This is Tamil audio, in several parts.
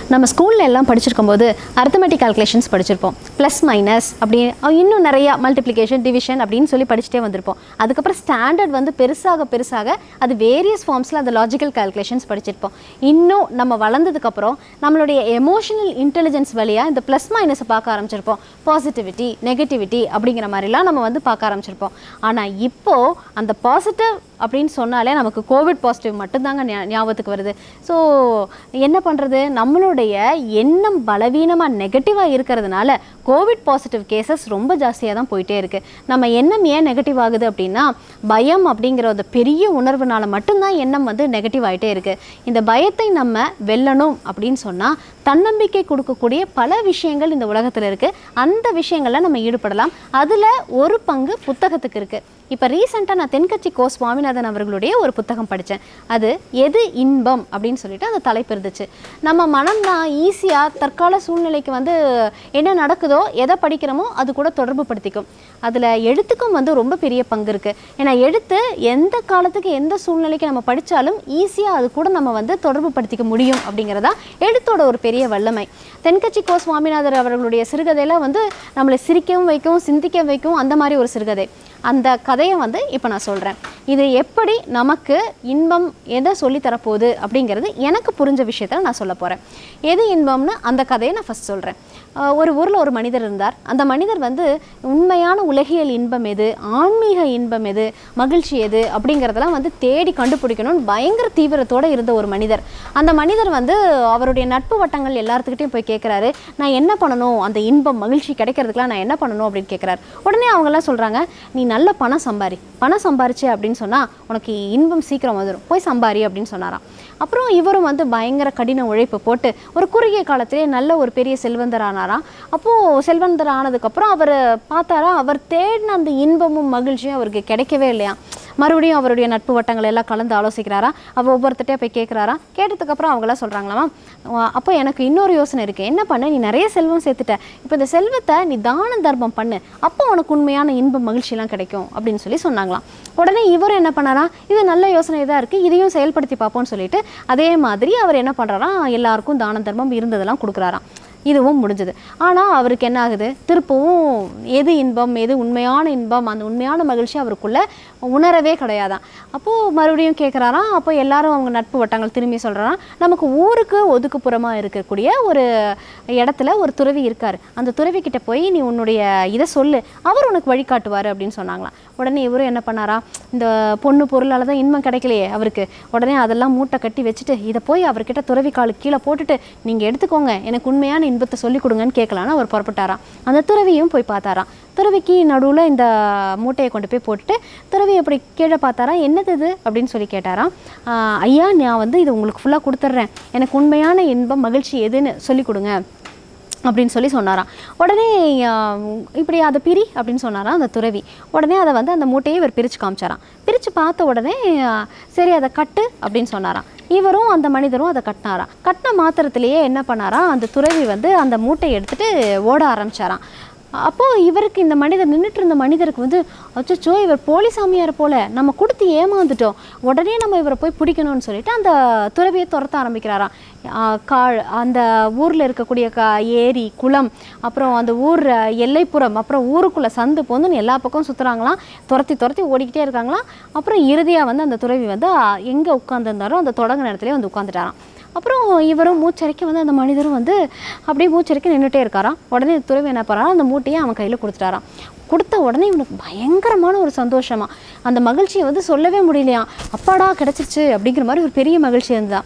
நம்ம ஸ்கூல்ல எல்லாம் படிச்சிருக்கும் போது அர்த்தமெட்டிக் கால்குலேஷன்ஸ் படிச்சிருப்போம் ப்ளஸ் மைனஸ் அப்படி அஹ் இன்னும் நிறையா மல்டிப்ளிகேஷன் டிவிஷன் அப்படின்னு சொல்லி படிச்சுட்டே வந்திருப்போம் அதுக்கப்புறம் ஸ்டாண்டர்ட் வந்து பெருசாக பெருசாக அது வேரியஸ் ஃபார்ம்ஸில் அந்த லாஜிக்கல் கால்குலேஷன்ஸ் படிச்சிருப்போம் இன்னும் நம்ம வளர்ந்ததுக்கப்புறம் நம்மளுடைய எமோஷனல் இன்டெலிஜென்ஸ் வழியாக இந்த ப்ளஸ் மைனஸை பார்க்க ஆரம்பிச்சிருப்போம் பாசிட்டிவிட்டி நெகட்டிவிட்டி அப்படிங்கிற மாதிரிலாம் நம்ம வந்து பார்க்க ஆரம்பிச்சிருப்போம் ஆனால் இப்போது அந்த பாசிட்டிவ் அப்படின்னு சொன்னாலே நமக்கு கோவிட் பாசிட்டிவ் மட்டும்தாங்க ஞா- ஞாபகத்துக்கு வருது ஸோ என்ன பண்ணுறது நம்மளுடைய எண்ணம் பலவீனமாக நெகட்டிவாக இருக்கிறதுனால கோவிட் பாசிட்டிவ் கேசஸ் ரொம்ப ஜாஸ்தியாக தான் போயிட்டே இருக்குது நம்ம எண்ணம் ஏன் நெகட்டிவ் ஆகுது அப்படின்னா பயம் அப்படிங்கிற ஒரு பெரிய உணர்வுனால மட்டும்தான் எண்ணம் வந்து நெகட்டிவ் ஆகிட்டே இருக்குது இந்த பயத்தை நம்ம வெல்லணும் அப்படின்னு சொன்னால் தன்னம்பிக்கை கொடுக்கக்கூடிய பல விஷயங்கள் இந்த உலகத்தில் இருக்குது அந்த விஷயங்களில் நம்ம ஈடுபடலாம் அதில் ஒரு பங்கு புத்தகத்துக்கு இருக்குது இப்போ ரீசெண்டாக நான் தென்கட்சி கோ சுவாமிநாதன் அவர்களுடைய ஒரு புத்தகம் படித்தேன் அது எது இன்பம் அப்படின்னு சொல்லிட்டு அந்த தலைப்பு இருந்துச்சு நம்ம மனம் தான் ஈஸியாக தற்கால சூழ்நிலைக்கு வந்து என்ன நடக்குதோ எதை படிக்கிறோமோ அது கூட தொடர்பு படுத்திக்கும் அதில் எழுத்துக்கும் வந்து ரொம்ப பெரிய பங்கு இருக்குது ஏன்னா எழுத்து எந்த காலத்துக்கு எந்த சூழ்நிலைக்கு நம்ம படித்தாலும் ஈஸியாக அது கூட நம்ம வந்து தொடர்பு படுத்திக்க முடியும் அப்படிங்கிறதா எழுத்தோட ஒரு பெரிய வல்லமை தென்கட்சி கோ சுவாமிநாதர் அவர்களுடைய சிறுகதையில் வந்து நம்மளை சிரிக்கவும் வைக்கும் சிந்திக்க வைக்கும் அந்த மாதிரி ஒரு சிறுகதை அந்த கதையை வந்து இப்போ நான் சொல்கிறேன் இது எப்படி நமக்கு இன்பம் எதை சொல்லித் தரப்போகுது அப்படிங்கிறது எனக்கு புரிஞ்ச விஷயத்தில் நான் சொல்ல போகிறேன் எது இன்பம்னு அந்த கதையை நான் ஃபஸ்ட் சொல்கிறேன் ஒரு ஊரில் ஒரு மனிதர் இருந்தார் அந்த மனிதர் வந்து உண்மையான உலகியல் இன்பம் எது ஆன்மீக இன்பம் எது மகிழ்ச்சி எது அப்படிங்கிறதெல்லாம் வந்து தேடி கண்டுபிடிக்கணும்னு பயங்கர தீவிரத்தோடு இருந்த ஒரு மனிதர் அந்த மனிதர் வந்து அவருடைய நட்பு வட்டங்கள் எல்லாத்துக்கிட்டையும் போய் கேட்குறாரு நான் என்ன பண்ணணும் அந்த இன்பம் மகிழ்ச்சி கிடைக்கிறதுக்குலாம் நான் என்ன பண்ணணும் அப்படின்னு கேட்குறாரு உடனே அவங்கெல்லாம் சொல்கிறாங்க நீ நல்ல பணம் சம்பாரி பணம் சம்பாரிச்சு அப்படின்னு சொன்னால் உனக்கு இன்பம் சீக்கிரம் வந்துடும் போய் சம்பாரி அப்படின்னு சொன்னாராம் அப்புறம் இவரும் வந்து பயங்கர கடின உழைப்பு போட்டு ஒரு குறுகிய காலத்திலே நல்ல ஒரு பெரிய செல்வந்தர் ஆனாராம் அப்போது செல்வந்தர் ஆனதுக்கப்புறம் அவர் பார்த்தாரா அவர் தேடின அந்த இன்பமும் மகிழ்ச்சியும் அவருக்கு கிடைக்கவே இல்லையா மறுபடியும் அவருடைய நட்பு வட்டங்கள் எல்லாம் கலந்து ஆலோசிக்கிறாரா அவள் ஒவ்வொருத்தட்டே போய் கேட்குறாரா கேட்டதுக்கப்புறம் அவங்களாம் சொல்கிறாங்களாமா அப்போ எனக்கு இன்னொரு யோசனை இருக்குது என்ன பண்ண நீ நிறைய செல்வம் சேர்த்துட்ட இப்போ இந்த செல்வத்தை நீ தான தர்மம் பண்ணு அப்போ உனக்கு உண்மையான இன்பம் மகிழ்ச்சியெல்லாம் கிடைக்கும் அப்படின்னு சொல்லி சொன்னாங்களாம் உடனே இவர் என்ன பண்ணாரா இது நல்ல யோசனை தான் இருக்குது இதையும் செயல்படுத்தி பார்ப்போம்னு சொல்லிட்டு அதே மாதிரி அவர் என்ன பண்ணுறாராம் எல்லாருக்கும் தான தர்மம் இருந்ததெல்லாம் கொடுக்குறாராம் இதுவும் முடிஞ்சது ஆனால் அவருக்கு என்ன ஆகுது திருப்பவும் எது இன்பம் எது உண்மையான இன்பம் அந்த உண்மையான மகிழ்ச்சி அவருக்குள்ள உணரவே கிடையாதான் அப்போது மறுபடியும் கேட்குறாராம் அப்போ எல்லாரும் அவங்க நட்பு வட்டங்கள் திரும்பி சொல்கிறாராம் நமக்கு ஊருக்கு ஒதுக்குப்புறமாக இருக்கக்கூடிய ஒரு இடத்துல ஒரு துறவி இருக்கார் அந்த துறவி கிட்ட போய் நீ உன்னுடைய இதை சொல்லு அவர் உனக்கு வழிகாட்டுவார் அப்படின்னு சொன்னாங்களாம் உடனே இவரும் என்ன பண்ணாரா இந்த பொண்ணு பொருளால் தான் இன்பம் கிடைக்கலையே அவருக்கு உடனே அதெல்லாம் மூட்டை கட்டி வச்சுட்டு இதை போய் அவர்கிட்ட துறவி காலுக்கு கீழே போட்டுட்டு நீங்கள் எடுத்துக்கோங்க எனக்கு உண்மையான இன்பத்தை சொல்லிக் கொடுங்கன்னு கேட்கலான்னு அவர் புறப்பட்டாராம் அந்த துறவியும் போய் பார்த்தாராம் துறவிக்கு நடுவில் இந்த மூட்டையை கொண்டு போய் போட்டுட்டு துறவி அப்படி கீழே பார்த்தாரா என்னது இது அப்படின்னு சொல்லி கேட்டாராம் "ஆஹ், ஐயா நான் வந்து இது உங்களுக்கு ஃபுல்லாக கொடுத்துட்றேன் எனக்கு உண்மையான இன்பம் மகிழ்ச்சி எதுன்னு சொல்லிக் கொடுங்க அப்படின்னு சொல்லி சொன்னாராம் உடனே ஆஹ், இப்படி அதை பிரி அப்படின்னு சொன்னாராம் அந்த துறவி உடனே அதை வந்து அந்த மூட்டையை இவர் பிரித்து காமிச்சாராம் பிரித்து பார்த்த உடனே ஆஹ், சரி அதை கட்டு அப்படின்னு சொன்னாராம் இவரும் அந்த மனிதரும் அதை கட்டினாராம் கட்டின மாத்திரத்திலேயே என்ன பண்ணாராம் அந்த துறவி வந்து அந்த மூட்டையை எடுத்துட்டு ஓட ஆரம்பிச்சாராம் அப்போது இவருக்கு இந்த மனிதர் நின்றுட்டு இருந்த மனிதருக்கு வந்து அச்சோ இவர் போலி சாமியார் போல நம்ம கொடுத்து ஏமாந்துட்டோம் உடனே நம்ம இவரை போய் பிடிக்கணும்னு சொல்லிட்டு அந்த துறவியை துரத்த ஆரம்பிக்கிறாராம் ஆ, காள் அந்த ஊரில் இருக்கக்கூடிய கா ஏரி குளம் அப்புறம் அந்த ஊர் எல்லைப்புறம் அப்புறம் ஊருக்குள்ளே சந்து போந்துன்னு எல்லா பக்கமும் சுற்றுறாங்களாம் துரத்தி துரத்தி ஓடிக்கிட்டே இருக்காங்களாம் அப்புறம் இறுதியாக வந்து அந்த துறவி வந்து எங்கே உட்காந்துருந்தாரோ அந்த தொடங்கின இடத்துலயே வந்து உட்காந்துட்டாராம் அப்புறம் இவரும் மூச்சரிக்க வந்து அந்த மனிதரும் வந்து அப்படியே மூச்சரிக்க நின்றுட்டே இருக்காராம் உடனே இந்த துறவி என்ன பண்ணுறான் அந்த மூட்டையை அவன் கையில் கொடுத்துட்டாராம் கொடுத்த உடனே இவனுக்கு பயங்கரமான ஒரு சந்தோஷமா அந்த மகிழ்ச்சியை வந்து சொல்லவே முடியலையாம் அப்பாடா கிடச்சிருச்சு அப்படிங்கிற மாதிரி ஒரு பெரிய மகிழ்ச்சி இருந்தான்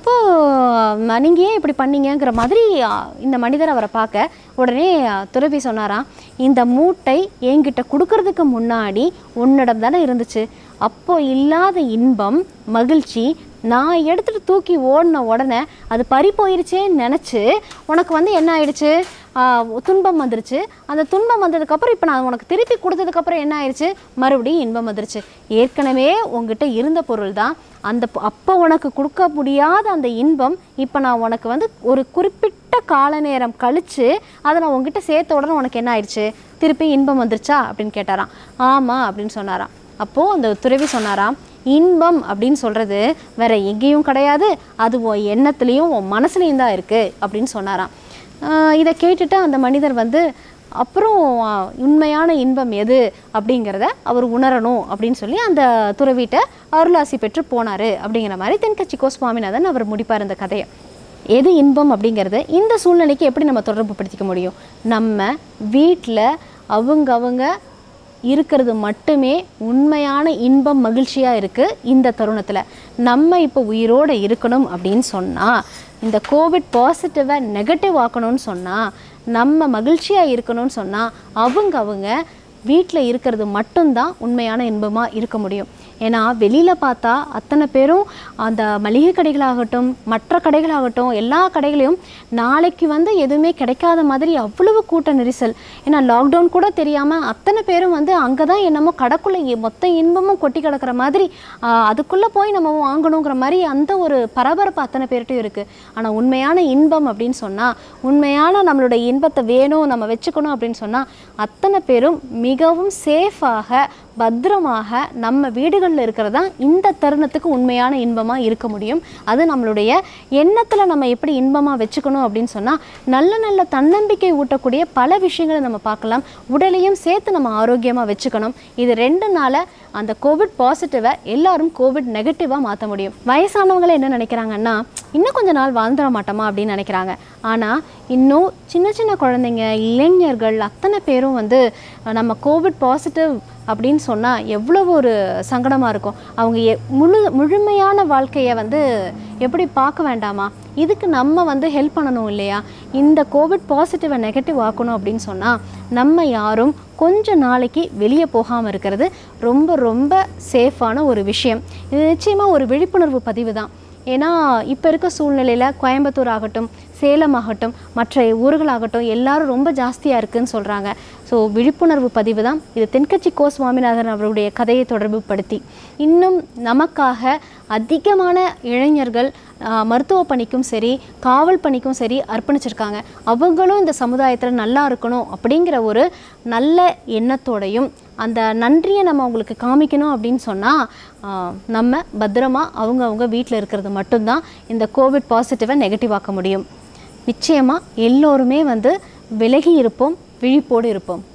அப்போது நீங்கள் ஏன் இப்படி பண்ணீங்கங்கிற மாதிரி ஆ, இந்த மனிதர் அவரை பார்க்க உடனே ஆ, துறவி சொன்னாராம் இந்த மூட்டை என்கிட்ட கொடுக்கறதுக்கு முன்னாடி உன்னிடம் தானே இருந்துச்சு அப்போ இல்லாத இன்பம் மகிழ்ச்சி நான் எடுத்துட்டு தூக்கி ஓடின உடனே அது பறி போயிருச்சேன்னு நினச்சி உனக்கு வந்து என்ன ஆயிடுச்சு ஆஹ் துன்பம் வந்துருச்சு அந்த துன்பம் வந்ததுக்கப்புறம் இப்போ நான் உனக்கு திருப்பி கொடுத்ததுக்கப்புறம் என்ன ஆயிடுச்சு மறுபடியும் இன்பம் வந்துருச்சு ஏற்கனவே உங்ககிட்ட இருந்த பொருள் தான் அந்த ப- அப்போ உனக்கு கொடுக்க முடியாத அந்த இன்பம் இப்போ நான் உனக்கு வந்து ஒரு குறிப்பிட்ட கால நேரம் கழித்து அதை நான் உங்ககிட்ட சேர்த்த உடனே உனக்கு என்ன ஆயிடுச்சு திருப்பி இன்பம் வந்துருச்சா அப்படின்னு கேட்டாராம் ஆமாம் அப்படின்னு சொன்னாராம் அப்போது அந்த துறவி சொன்னாராம் இன்பம் அப்படின்னு சொல்கிறது வேற எங்கேயும் கிடையாது அது உன் எண்ணத்துலேயும் உன் மனசுலேயும் தான் இருக்குது அப்படின்னு சொன்னாராம் ஆஹ் இதை கேட்டுட்டு அந்த மனிதர் வந்து அப்புறம் ஆஹ், உண்மையான இன்பம் எது அப்படிங்கிறத அவர் உணரணும் அப்படின்னு சொல்லி அந்த துறவிட்ட அருளாசி பெற்று போனார் அப்படிங்கிற மாதிரி தென்கட்சி கோ சுவாமிநாதன் அவர் முடிப்பார் இந்த கதையை எது இன்பம் அப்படிங்கிறது இந்த சூழ்நிலைக்கு எப்படி நம்ம தொடர்பு படுத்திக்க முடியும் நம்ம வீட்டில் அவங்க அவங்க இருக்கிறது மட்டுமே உண்மையான இன்பம் மகிழ்ச்சியாக இருக்குது இந்த தருணத்தில் நம்ம இப்போ உயிரோடு இருக்கணும் அப்படின்னு சொன்னால் இந்த கோவிட் பாசிட்டிவை நெகட்டிவ் ஆக்கணும்னு சொன்னால் நம்ம மகிழ்ச்சியாக இருக்கணும்னு சொன்னால் அவங்க அவங்க வீட்டில் இருக்கிறது மட்டும்தான் உண்மையான இன்பமாக இருக்க முடியும் ஏன்னா வெளியில் பார்த்தா அத்தனை பேரும் அந்த மளிகை கடைகளாகட்டும் மற்ற கடைகளாகட்டும் எல்லா கடைகளையும் நாளைக்கு வந்து எதுவுமே கிடைக்காத மாதிரி அவ்வளவு கூட்ட நெரிசல் ஏன்னா லாக்டவுன் கூட தெரியாமல் அத்தனை பேரும் வந்து அங்கே தான் என்னமோ கடைக்குள்ளே மொத்த இன்பமும் கொட்டி கிடக்கிற மாதிரி அதுக்குள்ளே போய் நம்ம வாங்கணுங்கிற மாதிரி அந்த ஒரு பரபரப்பு அத்தனை பேர்கிட்டையும் இருக்குது ஆனால் உண்மையான இன்பம் அப்படின்னு சொன்னால் உண்மையான நம்மளுடைய இன்பத்தை வேணும் நம்ம வச்சுக்கணும் அப்படின்னு சொன்னால் அத்தனை பேரும் மிகவும் சேஃபாக பத்திரமாக நம்ம வீடுகளில் இருக்கிறது தான் இந்த தருணத்துக்கு உண்மையான இன்பமாக இருக்க முடியும் அது நம்மளுடைய எண்ணத்தில் நம்ம எப்படி இன்பமாக வச்சுக்கணும் அப்படின்னு சொன்னால் நல்ல நல்ல தன்னம்பிக்கை ஊட்டக்கூடிய பல விஷயங்களை நம்ம பார்க்கலாம் உடலையும் சேர்த்து நம்ம ஆரோக்கியமாக வச்சுக்கணும் இது ரெண்டு நாள அந்த கோவிட் பாசிட்டிவை எல்லாரும் கோவிட் நெகட்டிவாக மாற்ற முடியும் வயசானவங்களே என்ன நினைக்கிறாங்கன்னா இன்னும் கொஞ்ச நாள் வாழ்ந்துட மாட்டோமா அப்படின்னு நினைக்கிறாங்க ஆனால் இன்னும் சின்ன சின்ன குழந்தைங்க இளைஞர்கள் அத்தனை பேரும் வந்து அஹ், நம்ம கோவிட் பாசிட்டிவ் அப்படின்னு சொன்னால் எவ்வளோ ஒரு சங்கடமாக இருக்கும் அவங்க எ முழு முழுமையான வாழ்க்கையை வந்து எப்படி பார்க்க வேண்டாமா இதுக்கு நம்ம வந்து ஹெல்ப் பண்ணணும் இல்லையா இந்த கோவிட் பாசிட்டிவை நெகட்டிவ் ஆக்கணும் அப்படின்னு சொன்னால் நம்ம யாரும் கொஞ்ச நாளைக்கு வெளியே போகாமல் இருக்கிறது ரொம்ப ரொம்ப சேஃபான ஒரு விஷயம் இது நிச்சயமாக ஒரு விழிப்புணர்வு பதிவு தான் ஏன்னா இப்போ இருக்க சூழ்நிலையில் கோயம்புத்தூர் ஆகட்டும் சேலம் ஆகட்டும் மற்ற ஊர்களாகட்டும் எல்லாரும் ரொம்ப ஜாஸ்தியாக இருக்குன்னு சொல்கிறாங்க ஸோ விழிப்புணர்வு பதிவு தான் இது தென்கட்சி கோ சுவாமிநாதன் அவருடைய கதையை தொடர்பு படுத்தி இன்னும் நமக்காக அதிகமான இளைஞர்கள் ஆஹ், மருத்துவ பணிக்கும் சரி காவல் பணிக்கும் சரி அர்ப்பணிச்சிருக்காங்க அவங்களும் இந்த சமுதாயத்தில் நல்லா இருக்கணும் அப்படிங்கிற ஒரு நல்ல எண்ணத்தோடையும் அந்த நன்றியை நம்ம அவங்களுக்கு காமிக்கணும் அப்படின்னு சொன்னால் நம்ம பத்திரமா அவங்க அவங்க வீட்டில் இருக்கிறது மட்டும்தான் இந்த கோவிட் பாசிட்டிவை நெகட்டிவ் ஆக்க முடியும் நிச்சயமாக எல்லோருமே வந்து விலகி இருப்போம் விழிப்போடு இருப்போம்